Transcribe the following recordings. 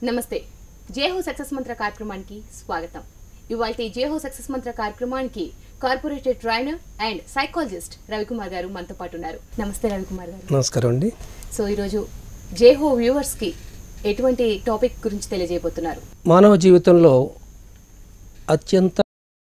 నమస్తే జేహో సక్సెస్ మంత్ర కార్యక్రమానికి స్వాగతం ఇవాళ జేహో సక్సెస్ మంత్ర కార్యక్రమానికి corporated trainer and psychologist Ravikumar గారు మనతో పాటు ఉన్నారు నమస్తే రవికుమార్ గారు నమస్కారం అండి సో ఈరోజు జేహో వ్యూవర్స్ కి ఎటువంటి టాపిక్ గురించి తెలియజేయబోతున్నారు మానవ జీవితంలో అత్యంత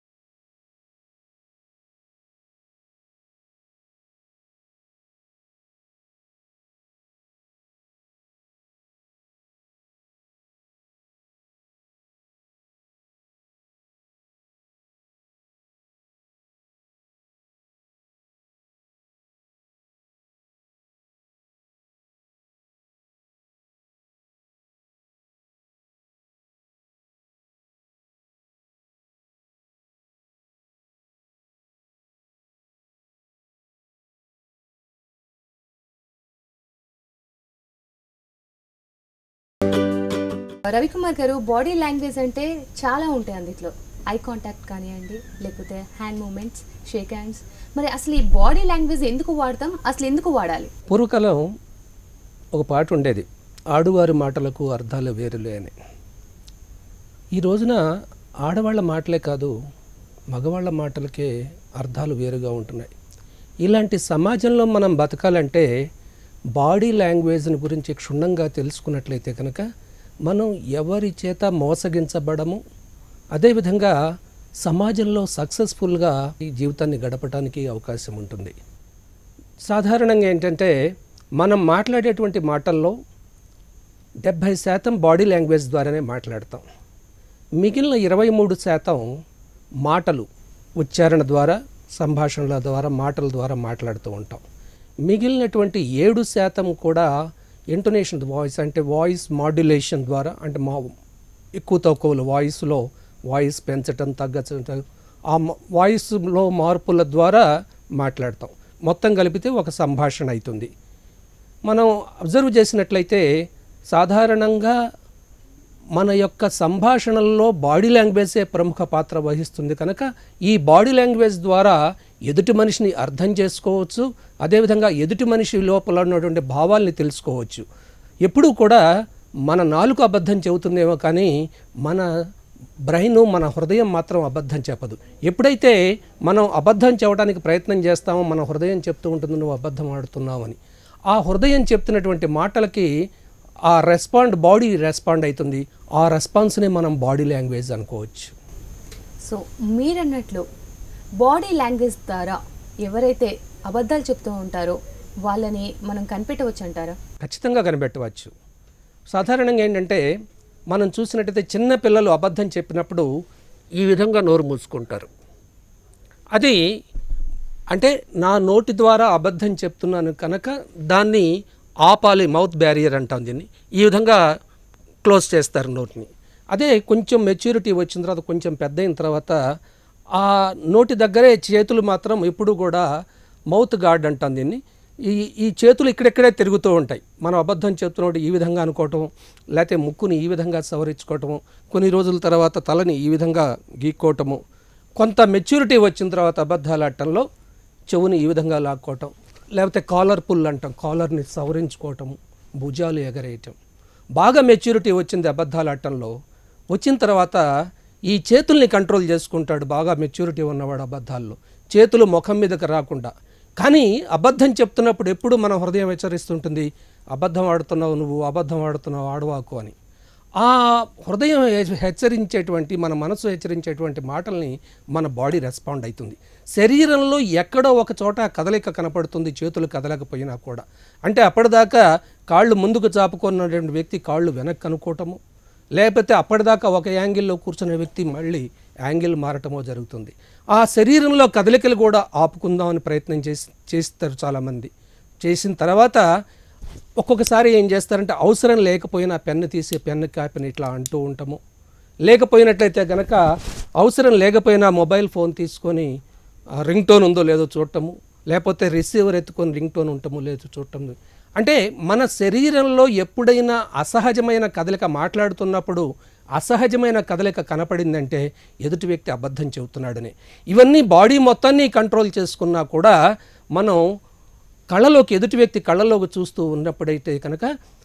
రవికుమార్ గారు బాడీ లాంగ్వేజ్ అంటే చాలా ఉంటాయి అందులో ఐ కాంటాక్ట్ కానివ్వండి లేకపోతే హ్యాండ్ మూమెంట్స్ షేక్ హ్యాండ్స్ మరి అసలు ఈ బాడీ లాంగ్వేజ్ ఎందుకు వాడతాం అసలు ఎందుకు వాడాలి పూర్వకాలం ఒక పాట ఉండేది ఆడువారి మాటలకు అర్థాలు వేరులే అని ఈ రోజున ఆడవాళ్ళ మాటలే కాదు మగవాళ్ళ మాటలకే అర్థాలు వేరుగా ఉంటున్నాయి ఇలాంటి సమాజంలో మనం బతకాలంటే బాడీ లాంగ్వేజ్ని గురించి క్షుణ్ణంగా తెలుసుకున్నట్లయితే కనుక మనం ఎవరి చేత మోసగించబడము అదేవిధంగా సమాజంలో సక్సెస్ఫుల్గా ఈ జీవితాన్ని గడపడానికి అవకాశం ఉంటుంది సాధారణంగా ఏంటంటే మనం మాట్లాడేటువంటి మాటల్లో డెబ్భై శాతం బాడీ లాంగ్వేజ్ ద్వారానే మాట్లాడతాం మిగిలిన ఇరవై మూడు శాతం మాటలు ఉచ్చారణ ద్వారా సంభాషణల ద్వారా మాటల ద్వారా మాట్లాడుతూ ఉంటాం మిగిలినటువంటి ఏడు శాతం కూడా ఇంటోనేషన్ వాయిస్ అంటే వాయిస్ మాడ్యులేషన్ ద్వారా అంటే మా ఎక్కువ తక్కువలు వాయిస్లో వాయిస్ పెంచటం తగ్గటం ఆ మ- వాయిస్లో మార్పుల ద్వారా మాట్లాడతాం మొత్తం కలిపితే ఒక సంభాషణ అవుతుంది మనం అబ్జర్వ్ చేసినట్లయితే సాధారణంగా మన యొక్క సంభాషణల్లో బాడీ లాంగ్వేజే ప్రముఖ పాత్ర వహిస్తుంది కనుక ఈ బాడీ లాంగ్వేజ్ ద్వారా ఎదుటి మనిషిని అర్థం చేసుకోవచ్చు అదేవిధంగా ఎదుటి మనిషి లోపల ఉన్నటువంటి భావాల్ని తెలుసుకోవచ్చు ఎప్పుడూ కూడా మన నాలుగు అబద్ధం చెబుతుందేమో కానీ మన బ్రెయిన్ మన హృదయం మాత్రం అబద్ధం చెప్పదు ఎప్పుడైతే మనం అబద్ధం చెప్పడానికి ప్రయత్నం చేస్తామో మన హృదయం చెప్తూ ఉంటుంది నువ్వు అబద్ధం ఆడుతున్నావని ఆ హృదయం చెప్తున్నటువంటి మాటలకి ఆ రెస్పాండ్ బాడీ రెస్పాండ్ అవుతుంది ఆ రెస్పాన్స్ని మనం బాడీ లాంగ్వేజ్ అనుకోవచ్చు సో మీరన్నట్లు బాడీ లాంగ్వేజ్ ద్వారా ఎవరైతే అబద్ధాలు చెప్తూ ఉంటారో వాళ్ళని మనం కనిపెట్టవచ్చు అంటారా ఖచ్చితంగా కనిపెట్టవచ్చు సాధారణంగా ఏంటంటే మనం చూసినట్టయితే చిన్న పిల్లలు అబద్ధం చెప్పినప్పుడు ఈ విధంగా నోరు మూసుకుంటారు అది అంటే నా నోటి ద్వారా అబద్ధం చెప్తున్నాను కనుక దాన్ని ఆపాలి మౌత్ బ్యారియర్ అంటాం దీన్ని ఈ విధంగా క్లోజ్ చేస్తారు నోటిని అదే కొంచెం మెచ్యూరిటీ వచ్చిన తర్వాత కొంచెం పెద్ద అయిన తర్వాత ఆ నోటి దగ్గరే చేతులు మాత్రం ఎప్పుడు కూడా మౌత్ గార్డ్ అంటాం దీన్ని ఈ ఈ చేతులు ఇక్కడెక్కడే తిరుగుతూ ఉంటాయి మనం అబద్ధం చెప్తున్నప్పుడు ఈ విధంగా అనుకోవటం లేకపోతే ముక్కుని ఈ విధంగా సవరించుకోవటము కొన్ని రోజుల తర్వాత తలని ఈ విధంగా గీక్కోవటము కొంత మెచ్యూరిటీ వచ్చిన తర్వాత అబద్ధాలు ఆడటంలో చెవుని ఈ విధంగా లాక్కోవటం లేకపోతే కాలర్ పుల్ అంటాం కాలర్ని సవరించుకోవటం భుజాలు ఎగరేయటం బాగా మెచ్యూరిటీ వచ్చింది అబద్ధాలు ఆడటంలో వచ్చిన తర్వాత ఈ చేతుల్ని కంట్రోల్ చేసుకుంటాడు బాగా మెచ్యూరిటీ ఉన్నవాడు అబద్ధాల్లో చేతులు ముఖం మీదకి రాకుండా కానీ అబద్ధం చెప్తున్నప్పుడు ఎప్పుడు మన హృదయం హెచ్చరిస్తుంటుంది అబద్ధం ఆడుతున్నావు నువ్వు అబద్ధం ఆడుతున్నావు ఆడవాకు అని ఆ హృదయం హె- హెచ్చరించేటువంటి మన మనసు హెచ్చరించేటువంటి మాటల్ని మన బాడీ రెస్పాండ్ అవుతుంది శరీరంలో ఎక్కడో ఒక చోట కదలిక కనపడుతుంది చేతులు కదలకపోయినా కూడా అంటే అప్పటిదాకా కాళ్ళు ముందుకు చాపుకున్నటువంటి వ్యక్తి కాళ్ళు వెనక్కి అనుకోవటము లేకపోతే అప్పటిదాకా ఒక యాంగిల్లో కూర్చున్న వ్యక్తి మళ్ళీ యాంగిల్ మారటమో జరుగుతుంది ఆ శరీరంలో కదలికలు కూడా ఆపుకుందామని ప్రయత్నం చేసి చేస్తారు చాలామంది చేసిన తర్వాత ఒక్కొక్కసారి ఏం చేస్తారంటే అవసరం లేకపోయినా పెన్ను తీసి పెన్ను కాపిని ఇట్లా అంటూ ఉంటాము లేకపోయినట్లయితే గనక అవసరం లేకపోయినా మొబైల్ ఫోన్ తీసుకొని రింగ్ టోన్ ఉందో లేదో చూడటము లేకపోతే రిసీవర్ ఎత్తుకొని రింగ్ టోన్ ఉంటామో లేదో చూడటం అంటే మన శరీరంలో ఎప్పుడైనా అసహజమైన కదలిక మాట్లాడుతున్నప్పుడు అసహజమైన కదలిక కనపడిందంటే ఎదుటి వ్యక్తి అబద్ధం చెబుతున్నాడని ఇవన్నీ బాడీ మొత్తాన్ని కంట్రోల్ చేసుకున్నా కూడా మనం కళ్ళలోకి ఎదుటి వ్యక్తి కళ్ళలోకి చూస్తూ ఉన్నప్పుడైతే కనుక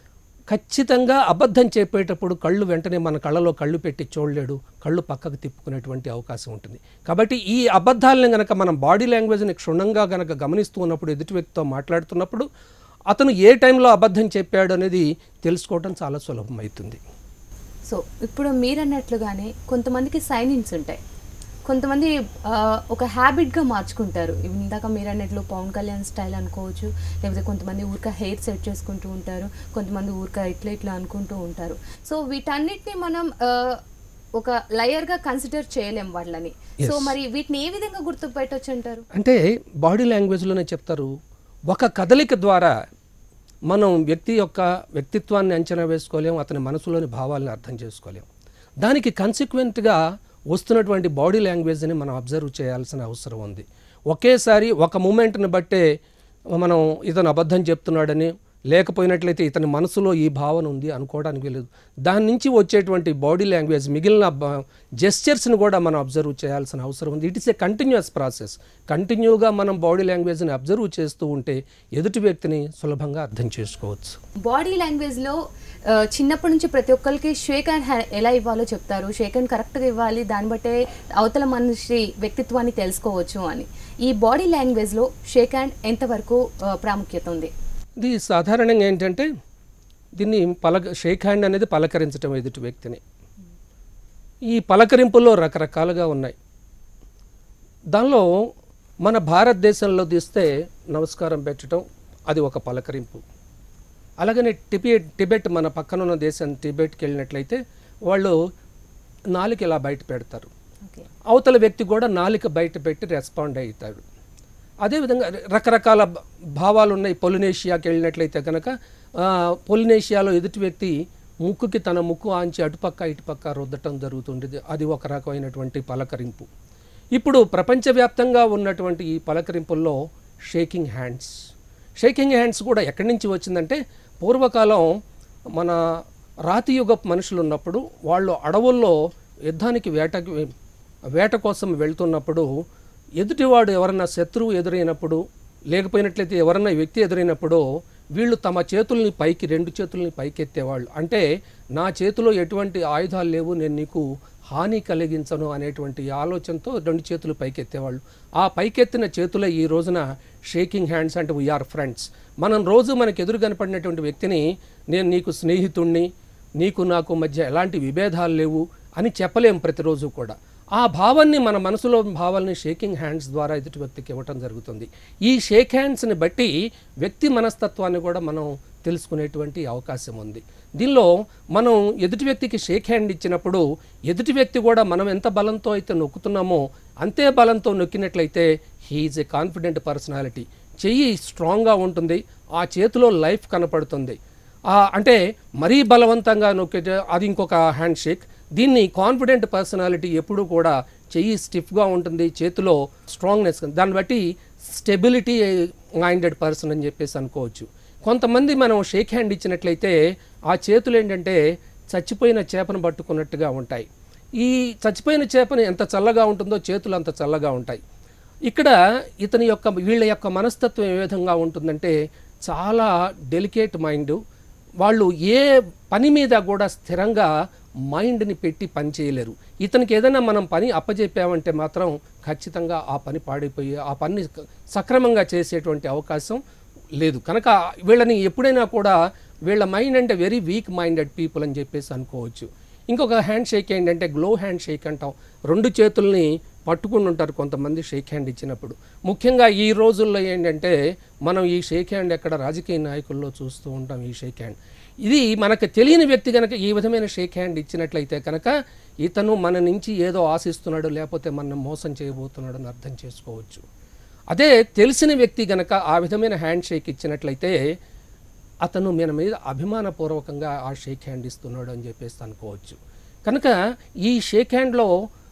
ఖచ్చితంగా అబద్ధం చెప్పేటప్పుడు కళ్ళు వెంటనే మన కళ్ళలో కళ్ళు పెట్టి చూడలేడు కళ్ళు పక్కకు తిప్పుకునేటువంటి అవకాశం ఉంటుంది కాబట్టి ఈ అబద్ధాలను గనక మనం బాడీ లాంగ్వేజ్ని క్షుణ్ణంగా గనక గమనిస్తూ ఉన్నప్పుడు ఎదుటి వ్యక్తితో మాట్లాడుతున్నప్పుడు అతను ఏ టైంలో అబద్ధం చెప్పాడు అనేది తెలుసుకోవడం చాలా సులభం అవుతుంది సో ఇప్పుడు మీరు అన్నట్లుగానే కొంతమందికి సైన్ ఇన్స్ ఉంటాయి కొంతమంది ఆ, ఒక హ్యాబిట్గా మార్చుకుంటారు ఇందాక మీరు అన్నట్లు పవన్ కళ్యాణ్ స్టైల్ అనుకోవచ్చు లేకపోతే కొంతమంది ఊరిక హెయిర్ సెట్ చేసుకుంటూ ఉంటారు కొంతమంది ఊరిక ఇట్లా ఇట్లా అనుకుంటూ ఉంటారు సో వీటన్నిటిని మనం ఆ, ఒక లయర్గా కన్సిడర్ చేయలేం వాళ్ళని సో మరి వీటిని ఏ విధంగా గుర్తుపెట్టొచ్చు అంటారు అంటే బాడీ లాంగ్వేజ్లోనే చెప్తారు ఒక కదలిక ద్వారా మనం వ్యక్తి యొక్క వ్యక్తిత్వాన్ని అంచనా వేసుకోలేం అతని మనసులోని భావాలను అర్థం చేసుకోలేం దానికి కన్సిక్వెంట్గా వస్తున్నటువంటి బాడీ లాంగ్వేజ్ని మనం అబ్జర్వ్ చేయాల్సిన అవసరం ఉంది ఒకేసారి ఒక మూమెంట్ని బట్టే మనం ఇతను అబద్ధం చెప్తున్నాడని లేకపోయినట్లయితే ఇతని మనసులో ఈ భావన ఉంది అనుకోవడానికి లేదు దాని నుంచి వచ్చేటువంటి బాడీ లాంగ్వేజ్ మిగిలిన జెస్చర్స్ని కూడా మనం అబ్జర్వ్ చేయాల్సిన అవసరం ఉంది it is a continuous process కంటిన్యూగా మనం బాడీ లాంగ్వేజ్ని అబ్జర్వ్ చేస్తూ ఉంటే ఎదుటి వ్యక్తిని సులభంగా అర్థం చేసుకోవచ్చు బాడీ లాంగ్వేజ్లో ఆ, చిన్నప్పటి నుంచి ప్రతి ఒక్కరికి షేక్ అండ్ హ్యాండ్ ఎలా ఇవ్వాలో చెప్తారు షేక్ అండ్ కరెక్ట్గా ఇవ్వాలి దాన్ని బట్టే అవతల మనిషి వ్యక్తిత్వాన్ని తెలుసుకోవచ్చు అని ఈ బాడీ లాంగ్వేజ్లో షేక్ హ్యాండ్ ఎంతవరకు ఆ, ప్రాముఖ్యత ఉంది ఇది సాధారణంగా ఏంటంటే దీన్ని పలక షేక్ హ్యాండ్ అనేది పలకరించడం ఎదుటి వ్యక్తిని ఈ పలకరింపుల్లో రకరకాలుగా ఉన్నాయి దానిలో మన భారతదేశంలో తీస్తే నమస్కారం పెట్టడం అది ఒక పలకరింపు అలాగనే టిబెట్ టిబెట్ మన పక్కనున్న దేశం టిబెట్కి వెళ్ళినట్లయితే వాళ్ళు నాలుక ఇలా బయట పెడతారు ఓకే అవతల వ్యక్తి కూడా నాలుక బయట పెట్టి రెస్పాండ్ అవుతాడు అదేవిధంగా రకరకాల భ- భావాలు ఉన్నాయి పొలినేషియాకి వెళ్ళినట్లయితే కనుక ఆ, పొలినేషియాలో ఎదుటి వ్యక్తి ముక్కుకి తన ముక్కు ఆంచి అటుపక్క ఇటుపక్క రుద్దటం జరుగుతుండేది అది ఒక రకమైనటువంటి పలకరింపు ఇప్పుడు ప్రపంచవ్యాప్తంగా ఉన్నటువంటి ఈ పలకరింపుల్లో షేకింగ్ హ్యాండ్స్ షేకింగ్ హ్యాండ్స్ కూడా ఎక్కడి నుంచి వచ్చిందంటే పూర్వకాలం మన రాతియుగపు మనుషులు ఉన్నప్పుడు వాళ్ళు అడవుల్లో యుద్ధానికి వేటకి వేట కోసం వెళ్తున్నప్పుడు ఎదుటివాడు ఎవరన్నా శత్రువు ఎదురైనప్పుడు లేకపోయినట్లయితే ఎవరన్నా వ్యక్తి ఎదురైనప్పుడు వీళ్ళు తమ చేతుల్ని పైకి రెండు చేతుల్ని పైకెత్తేవాళ్ళు అంటే నా చేతిలో ఎటువంటి ఆయుధాలు లేవు నేను నీకు హాని కలిగించను అనేటువంటి ఆలోచనతో రెండు చేతులు పైకెత్తేవాళ్ళు ఆ పైకెత్తిన చేతులే ఈ రోజున షేకింగ్ హ్యాండ్స్ అంటే వీఆర్ ఫ్రెండ్స్ మనం రోజు మనకు ఎదురు కనపడినటువంటి వ్యక్తిని నేను నీకు స్నేహితుణ్ణి నీకు నాకు మధ్య ఎలాంటి విభేదాలు లేవు అని చెప్పలేం ప్రతిరోజు కూడా ఆ భావాన్ని మన మనసులో భావాల్ని షేకింగ్ హ్యాండ్స్ ద్వారా ఎదుటి వ్యక్తికి ఇవ్వటం జరుగుతుంది ఈ షేక్ హ్యాండ్స్ని బట్టి వ్యక్తి మనస్తత్వాన్ని కూడా మనం తెలుసుకునేటువంటి అవకాశం ఉంది దీనిలో మనం ఎదుటి వ్యక్తికి షేక్ హ్యాండ్ ఇచ్చినప్పుడు ఎదుటి వ్యక్తి కూడా మనం ఎంత బలంతో అయితే నొక్కుతున్నామో అంతే బలంతో నొక్కినట్లయితే హీఈస్ ఏ కాన్ఫిడెంట్ పర్సనాలిటీ చెయ్యి స్ట్రాంగ్గా ఉంటుంది ఆ చేతిలో లైఫ్ కనపడుతుంది ఆ, అంటే మరీ బలవంతంగా నొక్కే అది ఇంకొక హ్యాండ్ షేక్ దీన్ని కాన్ఫిడెంట్ పర్సనాలిటీ ఎప్పుడూ కూడా చెయ్యి స్టిఫ్గా ఉంటుంది చేతిలో స్ట్రాంగ్నెస్ దాన్ని బట్టి స్టెబిలిటీ మైండెడ్ పర్సన్ అని చెప్పేసి అనుకోవచ్చు కొంతమంది మనం షేక్ హ్యాండ్ ఇచ్చినట్లయితే ఆ చేతులు ఏంటంటే చచ్చిపోయిన చేపను పట్టుకున్నట్టుగా ఉంటాయి ఈ చచ్చిపోయిన చేపను ఎంత చల్లగా ఉంటుందో చేతులు అంత చల్లగా ఉంటాయి ఇక్కడ ఇతని యొక్క వీళ్ళ యొక్క మనస్తత్వం ఏ విధంగా ఉంటుందంటే చాలా డెలికేట్ మైండ్ వాళ్ళు ఏ పని మీద కూడా స్థిరంగా మైండ్ని పెట్టి పని చేయలేరు ఇతనికి ఏదైనా మనం పని అప్పచెప్పామంటే మాత్రం ఖచ్చితంగా ఆ పని పాడైపోయి ఆ పని సక్రమంగా చేసేటువంటి అవకాశం లేదు కనుక వీళ్ళని ఎప్పుడైనా కూడా వీళ్ళ మైండ్ అంటే వెరీ వీక్ మైండెడ్ పీపుల్ అని చెప్పేసి అనుకోవచ్చు ఇంకొక హ్యాండ్ షేక్ ఏంటంటే గ్లో హ్యాండ్ షేక్ అంటాం రెండు చేతుల్ని పట్టుకుని ఉంటారు కొంతమంది షేక్ హ్యాండ్ ఇచ్చినప్పుడు ముఖ్యంగా ఈ రోజుల్లో ఏంటంటే మనం ఈ షేక్ హ్యాండ్ ఎక్కడ రాజకీయ నాయకుల్లో చూస్తూ ఉంటాం ఈ షేక్ హ్యాండ్ ఇది మనకు తెలియని వ్యక్తి కనుక ఈ విధమైన షేక్ హ్యాండ్ ఇచ్చినట్లయితే కనుక ఇతను మన నుంచి ఏదో ఆశిస్తున్నాడు లేకపోతే మనం మోసం చేయబోతున్నాడు అని అర్థం చేసుకోవచ్చు అదే తెలిసిన వ్యక్తి గనక ఆ విధమైన హ్యాండ్ షేక్ ఇచ్చినట్లయితే అతను మన మీద అభిమానపూర్వకంగా ఆ షేక్ హ్యాండ్ ఇస్తున్నాడు అని చెప్పేసి అనుకోవచ్చు కనుక ఈ షేక్ హ్యాండ్లో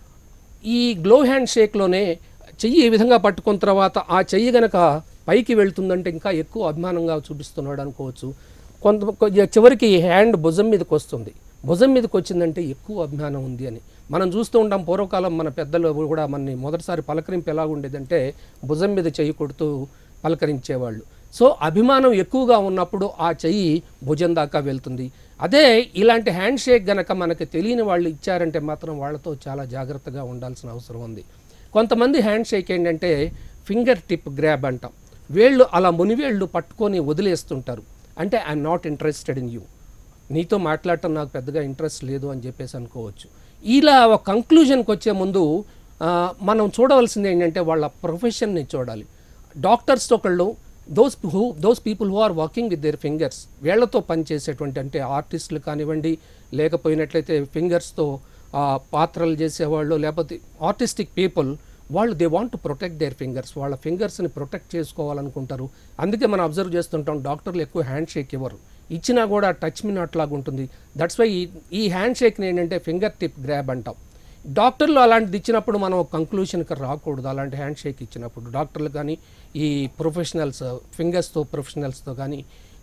ఈ గ్లో హ్యాండ్ షేక్లోనే చెయ్యి ఈ విధంగా పట్టుకున్న తర్వాత ఆ చెయ్యి గనక పైకి వెళ్తుందంటే ఇంకా ఎక్కువ అభిమానంగా చూపిస్తున్నాడు అనుకోవచ్చు కొంత కొ- చివరికి హ్యాండ్ భుజం మీదకి వస్తుంది భుజం మీదకి వచ్చిందంటే ఎక్కువ అభిమానం ఉంది అని మనం చూస్తూ ఉంటాం పూర్వకాలం మన పెద్దలు కూడా మనని మొదటిసారి పలకరింపు ఎలా ఉండేదంటే భుజం మీద చెయ్యి కొడుతూ పలకరించేవాళ్ళు సో అభిమానం ఎక్కువగా ఉన్నప్పుడు ఆ చెయ్యి భుజం దాకా వెళ్తుంది అదే ఇలాంటి హ్యాండ్ షేక్ గనక మనకి తెలియని వాళ్ళు ఇచ్చారంటే మాత్రం వాళ్ళతో చాలా జాగ్రత్తగా ఉండాల్సిన అవసరం ఉంది కొంతమంది హ్యాండ్ షేక్ ఏంటంటే ఫింగర్ టిప్ గ్రాబ్ అంటాం వేళ్ళు అలా మునివేళ్ళు పట్టుకొని వదిలేస్తుంటారు అంటే I'm not interested in you నీతో మాట్లాడటం నాకు పెద్దగా ఇంట్రెస్ట్ లేదు అని చెప్పేసి అనుకోవచ్చు ఇలా ఒక కంక్లూజన్కి వచ్చే ముందు ఆ, మనం చూడవలసింది ఏంటంటే వాళ్ళ ప్రొఫెషన్ని చూడాలి డాక్టర్స్ ఒకళ్ళు those who those people who are working with their fingers వేళ్లతో పనిచేసేటువంటి అంటే ఆర్టిస్టులు కానివ్వండి లేకపోయినట్లయితే ఫింగర్స్తో పాత్రలు చేసేవాళ్ళు లేకపోతే ఆర్టిస్టిక్ పీపుల్ వాళ్ళు they want to protect their fingers వాళ్ళ ఫింగర్స్ని ప్రొటెక్ట్ చేసుకోవాలనుకుంటారు అందుకే మనం అబ్జర్వ్ చేస్తుంటాం డాక్టర్లు ఎక్కువ హ్యాండ్ షేక్ ఇవ్వరు ఇచ్చినా కూడా టచ్ మీ నాట్ లాగా ఉంటుంది దట్స్ వై ఈ ఈ హ్యాండ్ షేక్ని ఏంటంటే ఫింగర్ టిప్ గ్రాబ్ అంటాం డాక్టర్లు అలాంటిది ఇచ్చినప్పుడు మనం కంక్లూషన్కి రాకూడదు అలాంటి హ్యాండ్ షేక్ ఇచ్చినప్పుడు డాక్టర్లు కానీ ఈ ప్రొఫెషనల్స్ ఫింగర్స్తో ప్రొఫెషనల్స్తో కానీ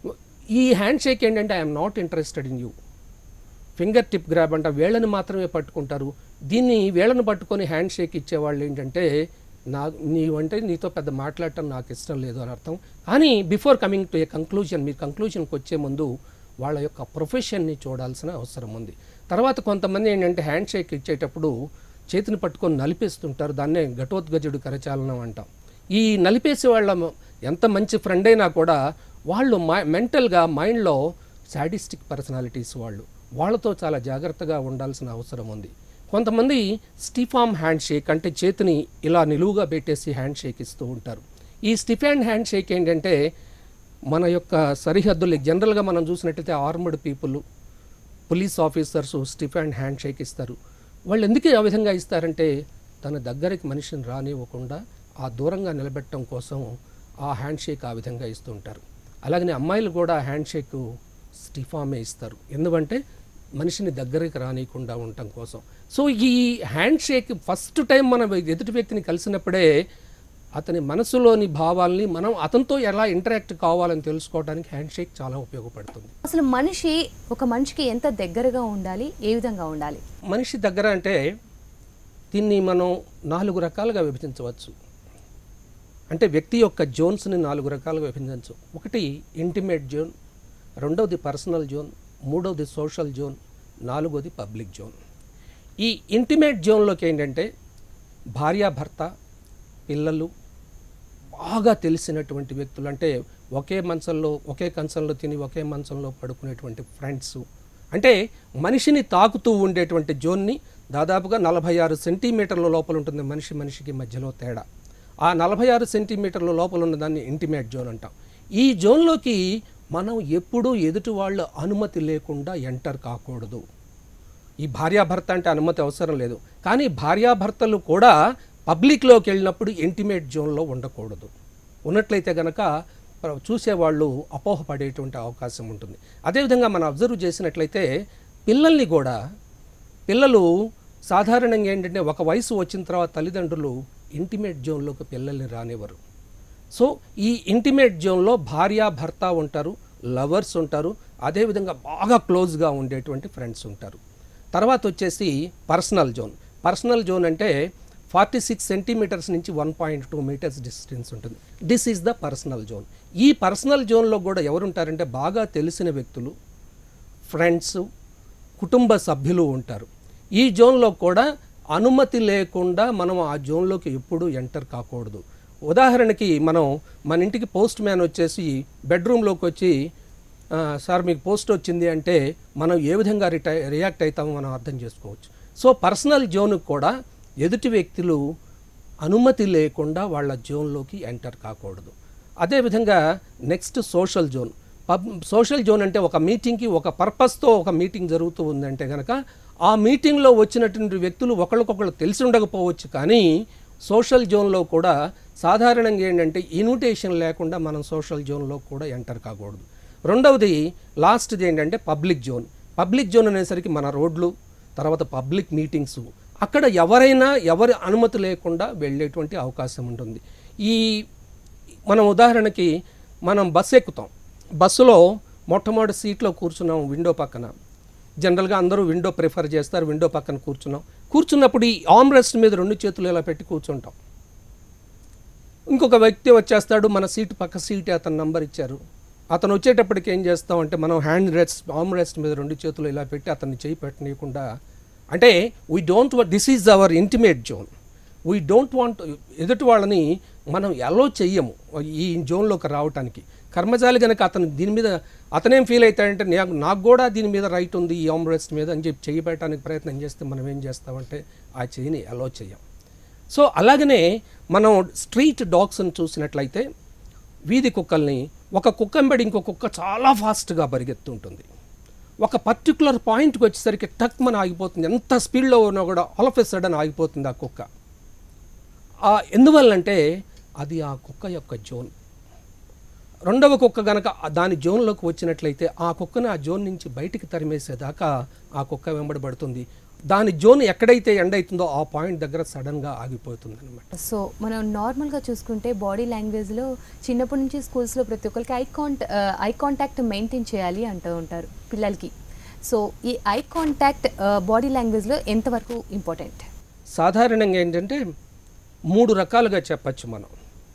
ఈ హ్యాండ్ షేక్ ఏంటంటే I'm not interested in you finger tip grab అంట వేళ్ళని మాత్రమే పట్టుకుంటారు దీన్ని వేళ్ళను పట్టుకొని హ్యాండ్ షేక్ ఇచ్చేవాళ్ళు ఏంటంటే నా నీవంటే నీతో పెద్ద మాట్లాడటం నాకు ఇష్టం లేదు అని అర్థం కానీ before coming to a conclusion మీ కంక్లూజన్కి వచ్చే ముందు వాళ్ళ యొక్క ప్రొఫెషన్ని చూడాల్సిన అవసరం ఉంది తర్వాత కొంతమంది ఏంటంటే హ్యాండ్ షేక్ ఇచ్చేటప్పుడు చేతిని పట్టుకొని నలిపేస్తుంటారు దాన్నే ఘటోద్గజుడు కరచాలనం అంటాం ఈ నలిపేసే వాళ్ళ ఎంత మంచి ఫ్రెండ్ అయినా కూడా వాళ్ళు మై మెంటల్గా మైండ్లో సాడిస్టిక్ పర్సనాలిటీస్ వాళ్ళు వాళ్ళతో చాలా జాగ్రత్తగా ఉండాల్సిన అవసరం ఉంది కొంతమంది స్టిఫామ్ హ్యాండ్ షేక్ అంటే చేతిని ఇలా నిలువుగా పెట్టేసి హ్యాండ్ షేక్ ఇస్తూ ఉంటారు ఈ స్టిఫాన్ హ్యాండ్ షేక్ ఏంటంటే మన యొక్క సరిహద్దులు జనరల్గా మనం చూసినట్టయితే armed people police officers stiffen hand shake ఇస్తారు వాళ్ళు ఎందుకు ఆ విధంగా ఇస్తారంటే తన దగ్గరికి మనిషిని రానివ్వకుండా ఆ దూరంగా నిలబెట్టడం కోసం ఆ హ్యాండ్ షేక్ ఆ విధంగా ఇస్తూ ఉంటారు అలాగనే అమ్మాయిలు కూడా హ్యాండ్ షేక్ స్టిఫామే ఇస్తారు ఎందుకంటే మనిషిని దగ్గరికి రానియకుండా ఉండటం కోసం సో ఈ హ్యాండ్ షేక్ ఫస్ట్ టైం మనం ఎదుటి వ్యక్తిని కలిసినప్పుడే అతని మనసులోని భావాల్ని మనం అతనితో ఎలా ఇంటరాక్ట్ కావాలని తెలుసుకోవడానికి హ్యాండ్ షేక్ చాలా ఉపయోగపడుతుంది అసలు మనిషి ఒక మనిషికి ఎంత దగ్గరగా ఉండాలి ఏ విధంగా ఉండాలి మనిషి దగ్గర అంటే దీన్ని మనం నాలుగు రకాలుగా విభజించవచ్చు అంటే వ్యక్తి యొక్క జోన్స్ని నాలుగు రకాలుగా విభజించవచ్చు ఒకటి ఇంటిమేట్ జోన్ రెండవది పర్సనల్ జోన్ మూడవది సోషల్ జోన్ నాలుగవది పబ్లిక్ జోన్ ఈ ఇంటిమేట్ జోన్లోకి ఏంటంటే భార్యాభర్త పిల్లలు బాగా తెలిసినటువంటి వ్యక్తులు అంటే ఒకే మంచంలో ఒకే కంచంలో తిని ఒకే మంచంలో పడుకునేటువంటి ఫ్రెండ్స్ అంటే మనిషిని తాకుతూ ఉండేటువంటి జోన్ని దాదాపుగా నలభై ఆరు సెంటీమీటర్ల లోపల ఉంటుంది మనిషి మనిషికి మధ్యలో తేడా ఆ నలభై ఆరు సెంటీమీటర్ల లోపల ఉన్న దాన్ని ఇంటిమేట్ జోన్ అంటాం ఈ జోన్లోకి మనం ఎప్పుడూ ఎదుటి వాళ్ళ అనుమతి లేకుండా ఎంటర్ కాకూడదు ఈ భార్యాభర్త అంటే అనుమతి అవసరం లేదు కానీ భార్యాభర్తలు కూడా పబ్లిక్లోకి వెళ్ళినప్పుడు ఇంటిమేట్ జోన్లో ఉండకూడదు ఉన్నట్లయితే గనక ప్ర- చూసేవాళ్ళు అపోహపడేటువంటి అవకాశం ఉంటుంది అదేవిధంగా మనం అబ్జర్వ్ చేసినట్లయితే పిల్లల్ని కూడా పిల్లలు సాధారణంగా ఏంటంటే ఒక వయసు వచ్చిన తర్వాత తల్లిదండ్రులు ఇంటిమేట్ జోన్లోకి పిల్లల్ని రానివ్వరు సో ఈ ఇంటిమేట్ జోన్లో భార్య భర్త ఉంటారు లవర్స్ ఉంటారు అదేవిధంగా బాగా క్లోజ్గా ఉండేటువంటి ఫ్రెండ్స్ ఉంటారు తర్వాత వచ్చేసి పర్సనల్ జోన్ పర్సనల్ జోన్ అంటే ఫార్టీ సిక్స్ సెంటీమీటర్స్ నుంచి one point two meters distance ఉంటుంది this is the personal zone ఈ పర్సనల్ జోన్లో కూడా ఎవరుంటారంటే బాగా తెలిసిన వ్యక్తులు ఫ్రెండ్స్ కుటుంబ సభ్యులు ఉంటారు ఈ జోన్లో కూడా అనుమతి లేకుండా మనం ఆ జోన్లోకి ఎప్పుడూ ఎంటర్ కాకూడదు ఉదాహరణకి మనం మన ఇంటికి పోస్ట్ మ్యాన్ వచ్చేసి బెడ్రూమ్లోకి వచ్చి "ఆ, సార్ మీకు పోస్ట్ వచ్చింది అంటే మనం ఏ విధంగా రిటై రియాక్ట్ అవుతామో మనం అర్థం చేసుకోవచ్చు సో పర్సనల్ జోన్కి కూడా ఎదుటి వ్యక్తులు అనుమతి లేకుండా వాళ్ళ జోన్లోకి ఎంటర్ కాకూడదు అదేవిధంగా next social zone pub social zone అంటే ఒక మీటింగ్కి ఒక పర్పస్తో ఒక మీటింగ్ జరుగుతూ ఉందంటే కనుక ఆ మీటింగ్లో వచ్చినటువంటి వ్యక్తులు ఒకరికొకరు తెలిసి ఉండకపోవచ్చు కానీ సోషల్ జోన్లో కూడా సాధారణంగా ఏంటంటే ఇన్విటేషన్ లేకుండా మనం సోషల్ జోన్లో కూడా ఎంటర్ కాకూడదు రెండవది లాస్ట్ది ఏంటంటే పబ్లిక్ జోన్ పబ్లిక్ జోన్ అనేసరికి మన రోడ్లు తర్వాత పబ్లిక్ మీటింగ్స్ అక్కడ ఎవరైనా ఎవరి అనుమతి లేకుండా వెళ్ళేటువంటి అవకాశం ఉంటుంది ఈ మనం ఉదాహరణకి మనం బస్సు ఎక్కుతాం బస్సులో మొట్టమొదటి సీట్లో కూర్చున్నాం విండో పక్కన జనరల్గా అందరూ విండో ప్రిఫర్ చేస్తారు విండో పక్కన కూర్చున్నాం కూర్చున్నప్పుడు ఈ ఆమ్ రెస్ట్ మీద రెండు చేతులు ఇలా పెట్టి కూర్చుంటాం ఇంకొక వ్యక్తి వచ్చేస్తాడు మన సీట్ పక్క సీట్ అతను నంబర్ ఇచ్చారు అతను వచ్చేటప్పటికి ఏం చేస్తామంటే మనం హ్యాండ్ రెస్ట్ ఆర్మ్ రెస్ట్ మీద రెండు చేతులు ఇలా పెట్టి అతన్ని చేయి పెట్టనీయకుండా అంటే we don't this is our intimate zone we don't want ఎదుటి వాళ్ళని మనం ఎలో చెయ్యము ఈ జోన్లోకి రావటానికి కర్మజాలి కనుక అతను దీని మీద అతనేం ఫీల్ అవుతాడంటే నాకు నాకు కూడా దీని మీద రైట్ ఉంది ఈ ఆర్మ్ రెస్ట్ మీద అని చెప్పి చెయ్యి పెట్టడానికి ప్రయత్నం చేస్తే మనం ఏం చేస్తామంటే ఆ చెయ్యిని ఎలో చెయ్యం సో అలాగనే మనం స్ట్రీట్ డాగ్స్ని చూసినట్లయితే వీధి కుక్కల్ని ఒక కుక్క వెంబడి ఇంకో కుక్క చాలా ఫాస్ట్గా పరిగెత్తుంటుంది ఒక పర్టికులర్ పాయింట్కి వచ్చేసరికి టక్ మన ఆగిపోతుంది ఎంత స్పీడ్లో ఉన్నా కూడా ఆల్ ఆఫ్ ఎ సడన్ ఆగిపోతుంది ఆ కుక్క ఆ ఎందువల్లంటే అది ఆ కుక్క యొక్క జోన్ రెండవ కుక్క గనక ఆ దాని జోన్లోకి వచ్చినట్లయితే ఆ కుక్కను ఆ జోన్ నుంచి బయటికి తరిమేసేదాకా ఆ కుక్క వెంబడబడుతుంది దాని జోన్ ఎక్కడైతే ఎండ్ అవుతుందో ఆ పాయింట్ దగ్గర సడన్గా ఆగిపోతుంది అనమాట సో మనం నార్మల్గా చూసుకుంటే బాడీ లాంగ్వేజ్లో చిన్నప్పటి నుంచి స్కూల్స్లో ప్రతి ఒక్కరికి eye can't eye contact maintain చేయాలి అంటూ ఉంటారు పిల్లలకి సో ఈ ఐ కాంటాక్ట్ బాడీ లాంగ్వేజ్లో ఎంతవరకు ఇంపార్టెంట్ సాధారణంగా ఏంటంటే మూడు రకాలుగా చెప్పచ్చు మనం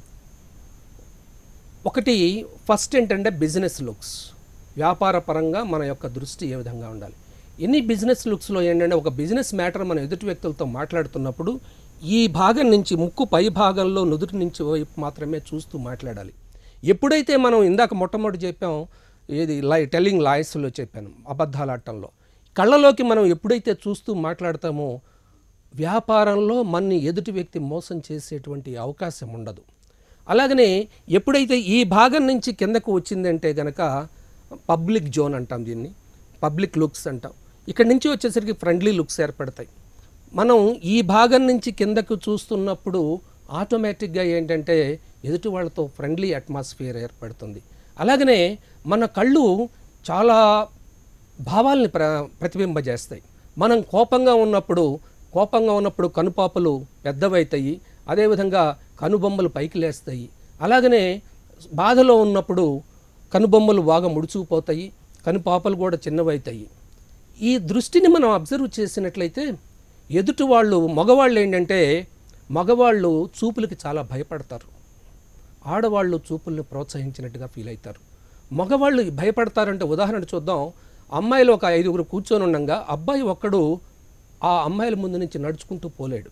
ఒకటి ఫస్ట్ ఏంటంటే బిజినెస్ లుక్స్ వ్యాపార పరంగా మన యొక్క దృష్టి ఏ విధంగా ఉండాలి ఎన్ని బిజినెస్ లుక్స్లో ఏంటంటే ఒక బిజినెస్ మ్యాటర్ మన ఎదుటి వ్యక్తులతో మాట్లాడుతున్నప్పుడు ఈ భాగం నుంచి ముక్కు పై భాగంలో నుదుటి నుంచి వైపు మాత్రమే చూస్తూ మాట్లాడాలి ఎప్పుడైతే మనం ఇందాక మొట్టమొదటి చెప్పాం ఏది లై టెల్లింగ్ లాయస్లో చెప్పాను అబద్ధాలాటంలో కళ్ళలోకి మనం ఎప్పుడైతే చూస్తూ మాట్లాడతామో వ్యాపారంలో మన్ని ఎదుటి వ్యక్తి మోసం చేసేటువంటి అవకాశం ఉండదు అలాగనే ఎప్పుడైతే ఈ భాగం నుంచి కిందకు వచ్చిందంటే గనక పబ్లిక్ జోన్ అంటాం దీన్ని పబ్లిక్ లుక్స్ అంటాం ఇక్కడి నుంచి వచ్చేసరికి ఫ్రెండ్లీ లుక్స్ ఏర్పడతాయి మనం ఈ భాగం నుంచి కిందకు చూస్తున్నప్పుడు ఆటోమేటిక్గా ఏంటంటే ఎదుటి వాళ్ళతో ఫ్రెండ్లీ అట్మాస్ఫియర్ ఏర్పడుతుంది అలాగనే మన కళ్ళు చాలా భావాల్ని ప్ర ప్రతిబింబజేస్తాయి మనం కోపంగా ఉన్నప్పుడు కోపంగా ఉన్నప్పుడు కనుపాపలు పెద్దవైతాయి అదేవిధంగా కనుబొమ్మలు పైకి లేస్తాయి అలాగనే బాధలో ఉన్నప్పుడు కనుబొమ్మలు బాగా ముడుచుకుపోతాయి కనుపాపలు కూడా చిన్నవైతాయి ఈ దృష్టిని మనం అబ్జర్వ్ చేసినట్లయితే ఎదుటి వాళ్ళు మగవాళ్ళు ఏంటంటే మగవాళ్ళు చూపులకి చాలా భయపడతారు ఆడవాళ్ళు చూపుల్ని ప్రోత్సహించినట్టుగా ఫీల్ అవుతారు మగవాళ్ళు భయపడతారంటే ఉదాహరణ చూద్దాం అమ్మాయిలు ఒక ఐదుగురు కూర్చొని ఉండగా అబ్బాయి ఒక్కడు ఆ అమ్మాయిల ముందు నుంచి నడుచుకుంటూ పోలేడు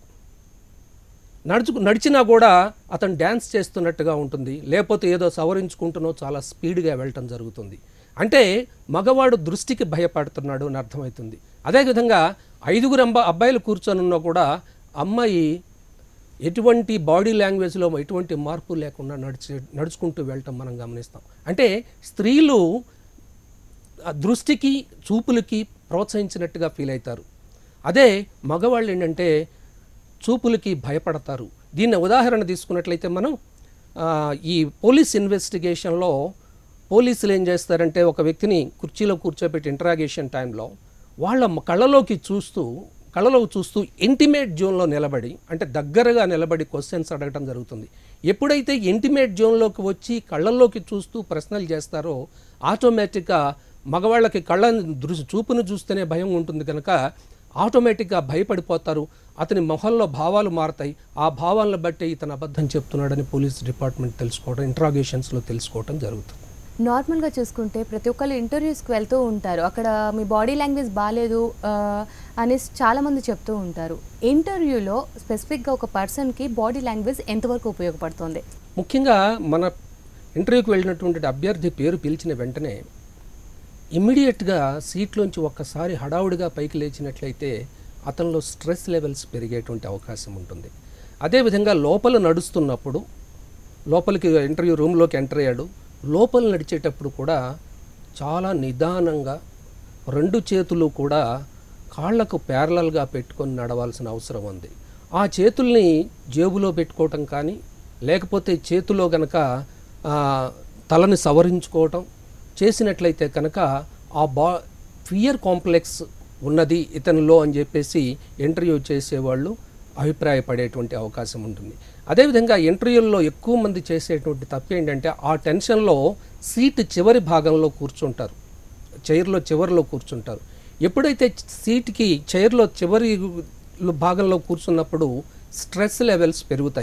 నడుచు నడిచినా కూడా అతను డ్యాన్స్ చేస్తున్నట్టుగా ఉంటుంది లేకపోతే ఏదో సవరించుకుంటున్నో చాలా స్పీడ్గా వెళ్ళటం జరుగుతుంది అంటే మగవాడు దృష్టికి భయపడుతున్నాడు అని అర్థమవుతుంది అదేవిధంగా ఐదుగురు అబ్బా అబ్బాయిలు కూర్చొని ఉన్నా కూడా అమ్మాయి ఎటువంటి బాడీ లాంగ్వేజ్లో ఎటువంటి మార్పు లేకుండా నడిచి నడుచుకుంటూ వెళ్ళటం మనం గమనిస్తాం అంటే స్త్రీలు ఆ దృష్టికి చూపులకి ప్రోత్సహించినట్టుగా ఫీల్ అవుతారు అదే మగవాళ్ళు ఏంటంటే చూపులకి భయపడతారు దీన్ని ఉదాహరణ తీసుకున్నట్లయితే మనం ఆ, ఈ పోలీస్ ఇన్వెస్టిగేషన్లో పోలీసులు ఏం చేస్తారంటే ఒక వ్యక్తిని కుర్చీలో కూర్చోబెట్టి ఇంటరాగేషన్ టైంలో వాళ్ళ మ- కళ్ళలోకి చూస్తూ కళ్ళలో చూస్తూ ఇంటిమేట్ జోన్లో నిలబడి అంటే దగ్గరగా నిలబడి క్వశ్చన్స్ అడగటం జరుగుతుంది ఎప్పుడైతే ఇంటిమేట్ జోన్లోకి వచ్చి కళ్ళల్లోకి చూస్తూ ప్రశ్నలు చేస్తారో ఆటోమేటిక్గా మగవాళ్ళకి కళ్ళ దృష్టి చూపును చూస్తేనే భయం ఉంటుంది కనుక ఆటోమేటిక్గా భయపడిపోతారు అతని మొహంలో భావాలు మారతాయి ఆ భావాలను బట్టి ఇతను అబద్ధం చెప్తున్నాడని పోలీస్ డిపార్ట్మెంట్ తెలుసుకోవడం ఇంట్రాగేషన్స్లో తెలుసుకోవడం జరుగుతుంది నార్మల్గా చూసుకుంటే ప్రతి ఒక్కళ్ళు ఇంటర్వ్యూస్కి వెళ్తూ ఉంటారు అక్కడ మీ బాడీ లాంగ్వేజ్ బాగాలేదు ఆ, అనేసి చాలామంది చెప్తూ ఉంటారు ఇంటర్వ్యూలో స్పెసిఫిక్గా ఒక పర్సన్కి బాడీ లాంగ్వేజ్ ఎంతవరకు ఉపయోగపడుతుంది ముఖ్యంగా మన ఇంటర్వ్యూకి వెళ్ళినటువంటి అభ్యర్థి పేరు పిలిచిన వెంటనే ఇమ్మీడియట్గా సీట్లోంచి ఒక్కసారి హడావుడిగా పైకి లేచినట్లయితే అతనిలో స్ట్రెస్ లెవెల్స్ పెరిగేటువంటి అవకాశం ఉంటుంది అదేవిధంగా లోపల నడుస్తున్నప్పుడు లోపలికి ఇంటర్వ్యూ రూమ్లోకి ఎంటర్ అయ్యాడు లోపల నడిచేటప్పుడు కూడా చాలా నిదానంగా రెండు చేతులు కూడా కాళ్లకు ప్యారలల్గా పెట్టుకొని నడవాల్సిన అవసరం ఉంది ఆ చేతుల్ని జేబులో పెట్టుకోవటం కానీ లేకపోతే చేతిలో గనక ఆ, తలని సవరించుకోవటం చేసినట్లయితే కనుక ఆ బా ఫియర్ కాంప్లెక్స్ ఉన్నది ఇతనిలో అని చెప్పేసి ఇంటర్వ్యూ చేసేవాళ్ళు అభిప్రాయపడేటువంటి అవకాశం ఉంటుంది అదేవిధంగా ఇంటర్వ్యూల్లో ఎక్కువ మంది చేసేటువంటి తప్పు ఏంటంటే ఆ టెన్షన్లో సీట్ చివరి భాగంలో కూర్చుంటారు చైర్లో చివరిలో కూర్చుంటారు ఎప్పుడైతే సీట్కి చైర్లో చివరి భాగంలో కూర్చున్నప్పుడు స్ట్రెస్ లెవెల్స్ పెరుగుతాయి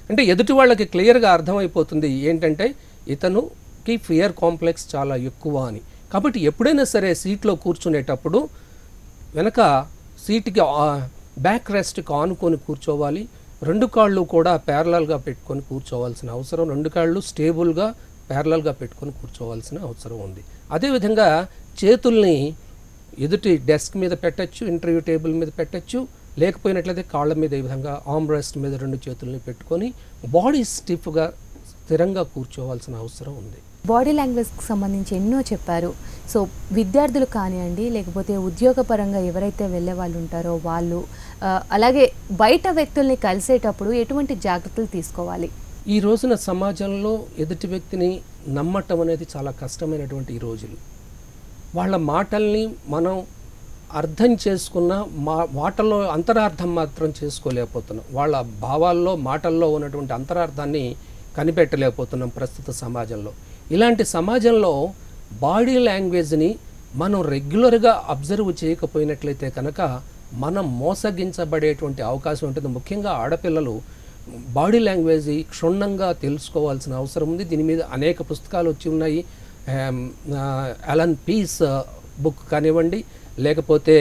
అంటే ఎదుటి వాళ్ళకి క్లియర్గా అర్థమైపోతుంది ఏంటంటే ఇతనుకి ఫియర్ కాంప్లెక్స్ చాలా ఎక్కువ అని కాబట్టి ఎప్పుడైనా సరే సీట్లో కూర్చునేటప్పుడు వెనక సీట్కి బ్యాక్ రెస్ట్కి ఆనుకొని కూర్చోవాలి రెండు కాళ్ళు కూడా ప్యారలల్గా పెట్టుకొని కూర్చోవాల్సిన అవసరం రెండు కాళ్ళు స్టేబుల్గా ప్యారలల్గా పెట్టుకొని కూర్చోవాల్సిన అవసరం ఉంది అదేవిధంగా చేతుల్ని ఎదుటి డెస్క్ మీద పెట్టచ్చు ఇంటర్వ్యూ టేబుల్ మీద పెట్టచ్చు లేకపోయినట్లయితే కాళ్ళ మీద ఈ విధంగా ఆర్మ్ రెస్ట్ మీద రెండు చేతుల్ని పెట్టుకొని బాడీ స్టిఫ్గా స్థిరంగా కూర్చోవాల్సిన అవసరం ఉంది బాడీ లాంగ్వేజ్కి సంబంధించి ఎన్నో చెప్పారు సో విద్యార్థులు కానివ్వండి లేకపోతే ఉద్యోగపరంగా ఎవరైతే వెళ్ళే వాళ్ళు ఉంటారో వాళ్ళు ఆ, అలాగే బయట వ్యక్తుల్ని కలిసేటప్పుడు ఎటువంటి జాగ్రత్తలు తీసుకోవాలి ఈ రోజున సమాజంలో ఎదుటి వ్యక్తిని నమ్మటం అనేది చాలా కష్టమైనటువంటి ఈ రోజులు వాళ్ళ మాటల్ని మనం అర్థం చేసుకున్న మా మాటల్లో అంతరార్థం మాత్రం చేసుకోలేకపోతున్నాం వాళ్ళ భావాల్లో మాటల్లో ఉన్నటువంటి అంతరార్థాన్ని కనిపెట్టలేకపోతున్నాం ప్రస్తుత సమాజంలో ఇలాంటి సమాజంలో బాడీ లాంగ్వేజ్ని మనం రెగ్యులర్గా అబ్జర్వ్ చేయకపోయినట్లయితే కనుక మనం మోసగించబడేటువంటి అవకాశం ఉంటుంది ముఖ్యంగా ఆడపిల్లలు బాడీ లాంగ్వేజ్ క్షుణ్ణంగా తెలుసుకోవాల్సిన అవసరం ఉంది దీని మీద అనేక పుస్తకాలు వచ్చి ఉన్నాయి ఆమ్, ఆ, అలన్ పీస్ బుక్ కానివ్వండి లేకపోతే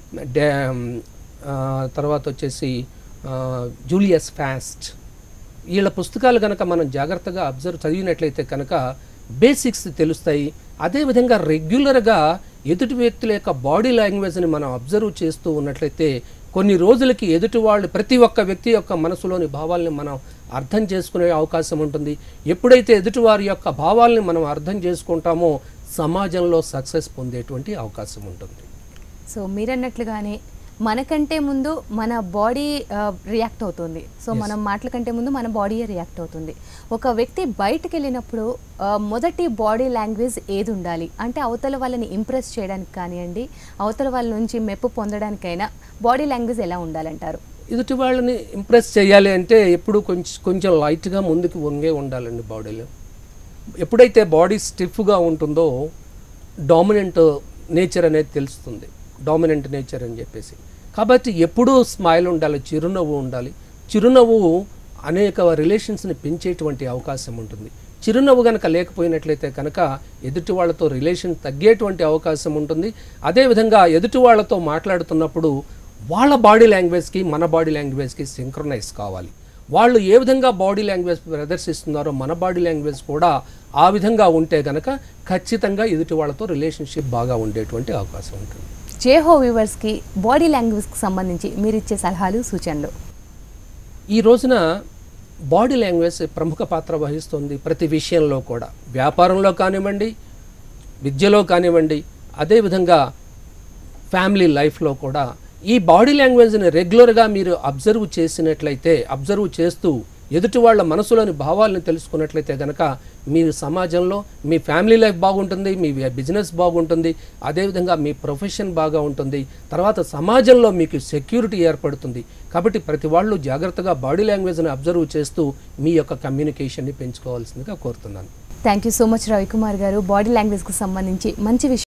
డా- ఆ, తర్వాత వచ్చేసి ఆ, జూలియస్ ఫాస్ట్ వీళ్ళ పుస్తకాలు కనుక మనం జాగ్రత్తగా అబ్జర్వ్ చదివినట్లయితే కనుక బేసిక్స్ తెలుస్తాయి అదేవిధంగా రెగ్యులర్గా ఎదుటి వ్యక్తుల యొక్క బాడీ లాంగ్వేజ్ని మనం అబ్జర్వ్ చేస్తూ ఉన్నట్లయితే కొన్ని రోజులకి ఎదుటి వాళ్ళు ప్రతి ఒక్క వ్యక్తి యొక్క మనసులోని భావాల్ని మనం అర్థం చేసుకునే అవకాశం ఉంటుంది ఎప్పుడైతే ఎదుటివారి యొక్క భావాల్ని మనం అర్థం చేసుకుంటామో సమాజంలో సక్సెస్ పొందేటువంటి అవకాశం ఉంటుంది సో మీరన్నట్లుగానే మనకంటే ముందు మన బాడీ రియాక్ట్ అవుతుంది సో మనం మాటల కంటే ముందు మన బాడీయే రియాక్ట్ అవుతుంది ఒక వ్యక్తి బయటకు వెళ్ళినప్పుడు ఆ, మొదటి బాడీ లాంగ్వేజ్ ఏది ఉండాలి అంటే అవతల వాళ్ళని ఇంప్రెస్ చేయడానికి కానివ్వండి అవతల వాళ్ళ నుంచి మెప్పు పొందడానికైనా బాడీ లాంగ్వేజ్ ఎలా ఉండాలంటారు ఎదుటి వాళ్ళని ఇంప్రెస్ చేయాలి అంటే ఎప్పుడు కొంచెం కొంచెం లైట్గా ముందుకు వంగే ఉండాలండి బాడీలో ఎప్పుడైతే బాడీ స్టిఫ్గా ఉంటుందో డామినెంట్ నేచర్ అనేది తెలుస్తుంది డామినెంట్ నేచర్ అని చెప్పేసి కాబట్టి ఎప్పుడూ స్మైల్ ఉండాలి చిరునవ్వు ఉండాలి చిరునవ్వు అనేక రిలేషన్స్ని పెంచేటువంటి అవకాశం ఉంటుంది చిరునవ్వు కనుక లేకపోయినట్లయితే కనుక ఎదుటి వాళ్ళతో రిలేషన్ తగ్గేటువంటి అవకాశం ఉంటుంది అదేవిధంగా ఎదుటి వాళ్ళతో మాట్లాడుతున్నప్పుడు వాళ్ళ బాడీ లాంగ్వేజ్కి మన బాడీ లాంగ్వేజ్కి సింక్రనైజ్ కావాలి వాళ్ళు ఏ విధంగా బాడీ లాంగ్వేజ్ ప్రదర్శిస్తున్నారో మన బాడీ లాంగ్వేజ్ కూడా ఆ విధంగా ఉంటే గనక ఖచ్చితంగా ఎదుటి వాళ్ళతో రిలేషన్షిప్ బాగా ఉండేటువంటి అవకాశం ఉంటుంది జేహో వ్యూవర్స్కి బాడీ లాంగ్వేజ్కి సంబంధించి మీరు ఇచ్చే సలహాలు సూచనలు ఈ రోజున బాడీ లాంగ్వేజ్ ప్రముఖ పాత్ర వహిస్తుంది ప్రతి విషయంలో కూడా వ్యాపారంలో కానివ్వండి విద్యలో కానివ్వండి అదేవిధంగా ఫ్యామిలీ లైఫ్లో కూడా ఈ బాడీ లాంగ్వేజ్ని రెగ్యులర్గా మీరు అబ్జర్వ్ చేసినట్లయితే అబ్జర్వ్ చేస్తూ ఎదుటి వాళ్ళ మనసులోని భావాలను తెలుసుకున్నట్లయితే కనుక మీరు సమాజంలో మీ ఫ్యామిలీ లైఫ్ బాగుంటుంది మీ బిజినెస్ బాగుంటుంది అదేవిధంగా మీ ప్రొఫెషన్ బాగా ఉంటుంది తర్వాత సమాజంలో మీకు సెక్యూరిటీ ఏర్పడుతుంది కాబట్టి ప్రతి వాళ్ళు జాగ్రత్తగా బాడీ లాంగ్వేజ్ని అబ్జర్వ్ చేస్తూ మీ యొక్క కమ్యూనికేషన్ని పెంచుకోవాల్సిందిగా కోరుతున్నాను thank you so much Ravikumar garu body లాంగ్వేజ్కి సంబంధించి మంచి విషయం